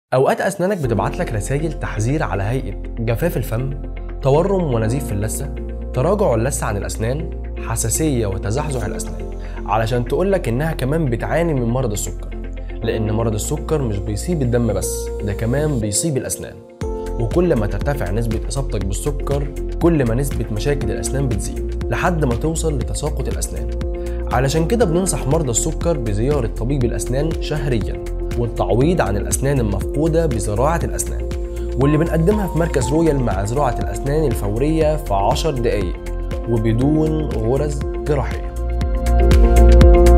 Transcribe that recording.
اوقات اسنانك بتبعت لك رسائل تحذير على هيئه جفاف الفم تورم ونزيف في اللثه تراجع اللثه عن الاسنان حساسيه وتزحزح الاسنان علشان تقول لك انها كمان بتعاني من مرض السكر لان مرض السكر مش بيصيب الدم بس ده كمان بيصيب الاسنان وكل ما ترتفع نسبة إصابتك بالسكر كل ما نسبة مشاكل الأسنان بتزيد لحد ما توصل لتساقط الأسنان علشان كده بننصح مرضى السكر بزيارة طبيب الأسنان شهريا والتعويض عن الأسنان المفقودة بزراعة الأسنان واللي بنقدمها في مركز رويال مع زراعة الأسنان الفورية في 10 دقايق وبدون غرز جراحية